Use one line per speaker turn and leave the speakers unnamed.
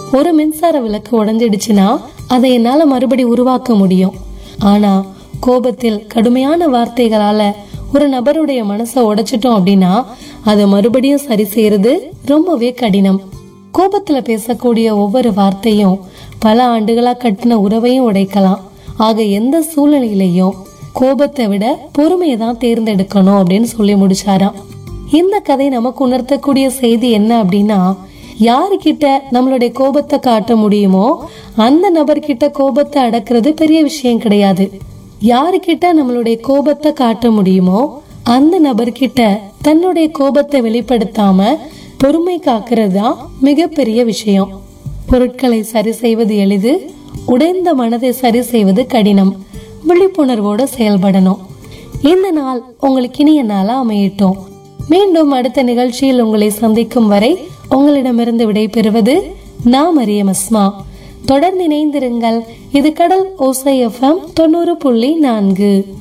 ஒரு மின்சார விளக்கு உடைஞ்சிடுச்சுன்னா அதை என்னால மறுபடி உருவாக்க முடியும் ஆனா கோபத்தில் கடுமையான வார்த்தைகளால ஒரு நபருடைய மனசை உடைச்சிட்டோம் அப்படின்னா அதை மறுபடியும் சரி செய்யறது ரொம்பவே கடினம் கோபத்துல பேசக்கூடிய ஒவ்வொரு வார்த்தையும் பல ஆண்டுகளா கட்டின உறவையும் உடைக்கலாம் ஆக எந்த சூழ்நிலையிலையும் கோபத்தை விட பொறுமையை தான் தேர்ந்தெடுக்கணும் அப்படின்னு சொல்லி முடிச்சாராம் இந்த கதை நமக்கு உணர்த்தக்கூடிய செய்தி என்ன அப்படின்னா யாருக்கிட்ட நம்மளுடைய கோபத்தை காட்ட முடியுமோ அந்த நபர்கிட்ட கோபத்தை அடக்குறது பெரிய விஷயம் கிடையாது யாருக்கிட்ட நம்மளுடைய கோபத்தை காட்ட முடியுமோ அந்த நபர்கிட்ட தன்னுடைய கோபத்தை வெளிப்படுத்தாம பொறுமை காக்கிறது தான் மிகப்பெரிய விஷயம் பொருட்களை சரி செய்வது எளிது உடைந்த மனதை சரி செய்வது கடினம் விழிப்புணர்வோட செயல்படணும் இந்த நாள் உங்களுக்கு இனிய நாளா அமையட்டும் மீண்டும் அடுத்த நிகழ்ச்சியில் உங்களை சந்திக்கும் வரை உங்களிடமிருந்து விடைபெறுவது நான் மரியம் அஸ்மா தொடர்ந்து இணைந்திருங்கள் இது கடல் ஓசை எஃப்எம் தொண்ணூறு புள்ளி நான்கு